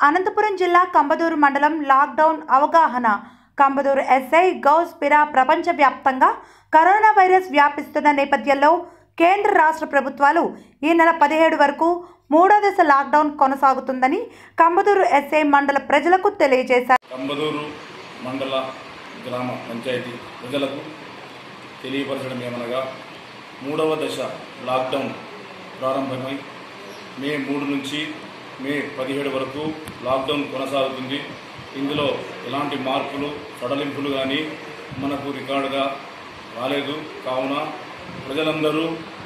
అనంతపురం జిల్లా కంబదూరు మండలం లాక్డౌన్ అవగాహన కంబదూరు ఎస్ఐ గౌస్ పిరా ప్రపంచవ్యాప్తంగా కరోనా వైరస్ వ్యాపిస్తున్న నేపథ్యంలో కేంద్ర రాష్ట్ర ప్రభుత్వాలు ఈ నెల పదిహేడు వరకు మూడో దశ లాక్డౌన్ కొనసాగుతుందని కంబదూరు ఎస్ఐ మండల ప్రజలకు తెలియజేశారు కంబదూరు మండల గ్రామ పంచాయతీ ప్రజలకు తెలియపరచడం ఏమనగా మూడవ దశ లాక్డౌన్ ప్రారంభమై మే మూడు నుంచి మే పదిహేడు వరకు లాక్డౌన్ కొనసాగుతుంది ఇందులో ఎలాంటి మార్పులు సడలింపులు కానీ మనకు రికార్డుగా రాలేదు కావున ప్రజలందరూ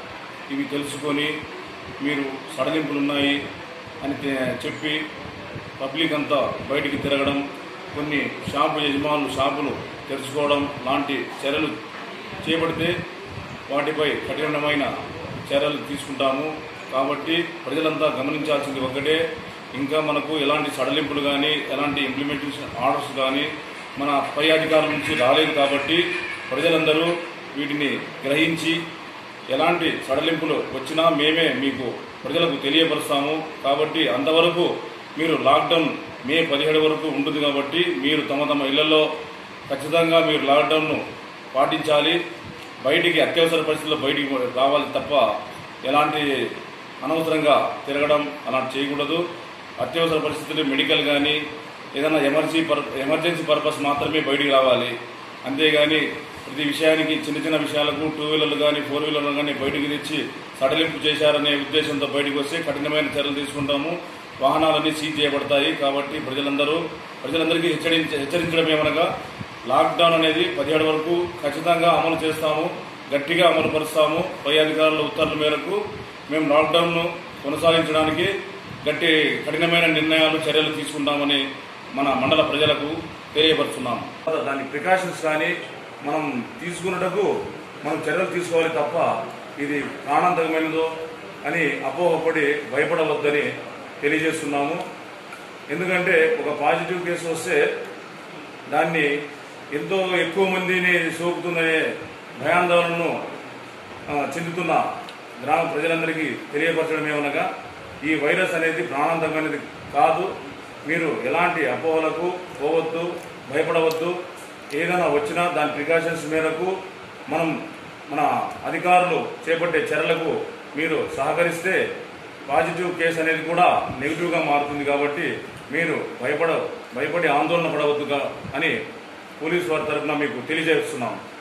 ఇవి తెలుసుకొని మీరు సడలింపులు ఉన్నాయి అని తె- చెప్పి పబ్లిక్ అంతా బయటికి తిరగడం కొన్ని షాపు యజమానులు షాపులు తెరుచుకోవడం లాంటి చర్యలు చేపడితే వాటిపై కఠినమైన చర్యలు తీసుకుంటాము కాబట్టి ప్రజలంతా గమనించాల్సింది ఒకటే ఇంకా మనకు ఎలాంటి సడలింపులు కానీ ఎలాంటి ఇంప్లిమెంటేషన్ ఆర్డర్స్ కానీ మన పై అధికారుల నుంచి రాలేదు కాబట్టి ప్రజలందరూ వీటిని గ్రహించి ఎలాంటి సడలింపులు వచ్చినా మేమే మీకు ప్రజలకు తెలియపరుస్తాము కాబట్టి అంతవరకు మీరు లాక్డౌన్ మే పదిహేడు వరకు ఉంటుంది కాబట్టి మీరు తమ తమ ఇళ్లలో ఖచ్చితంగా మీరు లాక్డౌన్ను పాటించాలి బయటికి అత్యవసర పరిస్థితుల్లో బయటికి రావాలి తప్ప ఎలాంటి అనవసరంగా తిరగడం అలాంటి చేయకూడదు అత్యవసర పరిస్థితులు మెడికల్ కానీ ఏదైనా ఎమర్జెన్సీ పర్ ఎమర్జెన్సీ పర్పస్ మాత్రమే బయటికి రావాలి అంతేగాని ప్రతి విషయానికి చిన్న చిన్న విషయాలకు టూ వీలర్లు కానీ ఫోర్ వీలర్లు కానీ బయటికి తెచ్చి సడలింపు చేశారనే ఉద్దేశంతో బయటకు వస్తే కఠినమైన చర్యలు తీసుకుంటాము వాహనాలన్నీ సీజ్ చేయబడతాయి కాబట్టి ప్రజలందరూ ప్రజలందరికీ హెచ్చరించ హెచ్చరించడం ఏమనగా లాక్డౌన్ అనేది పదిహేడు వరకు ఖచ్చితంగా అమలు చేస్తాము గట్టిగా అమలు పరుస్తాము పై అధికారుల ఉత్తర్వుల మేరకు మేము లాక్డౌన్ను కొనసాగించడానికి గట్టి కఠినమైన నిర్ణయాలు చర్యలు తీసుకుంటామని మన మండల ప్రజలకు తెలియపరుస్తున్నాము దాని ప్రికాషన్స్ కానీ మనం తీసుకున్నటకు మనం చర్యలు తీసుకోవాలి తప్ప ఇది ప్రాణాంతకమైనదో అని అపోహపడి భయపడవద్దని తెలియజేస్తున్నాము ఎందుకంటే ఒక పాజిటివ్ కేసు వస్తే దాన్ని ఎంతో ఎక్కువ మందిని సోకుతుందనే భయాందోళనను ఆ, చెందుతున్న గ్రామ ప్రజలందరికీ తెలియపరచడం ఏమనగా ఈ వైరస్ అనేది ప్రాణాంతకమైనది కాదు మీరు ఎలాంటి అపోహలకు పోవద్దు భయపడవద్దు ఏదైనా వచ్చినా దాని ప్రికాషన్స్ మేరకు మనం మన అధికారులు చేపట్టే చర్యలకు మీరు సహకరిస్తే పాజిటివ్ కేసు అనేది కూడా నెగిటివ్గా మారుతుంది కాబట్టి మీరు భయపడ భయపడి ఆందోళన పడవద్దుగా అని పోలీసు వారి తరఫున మీకు తెలియజేస్తున్నాం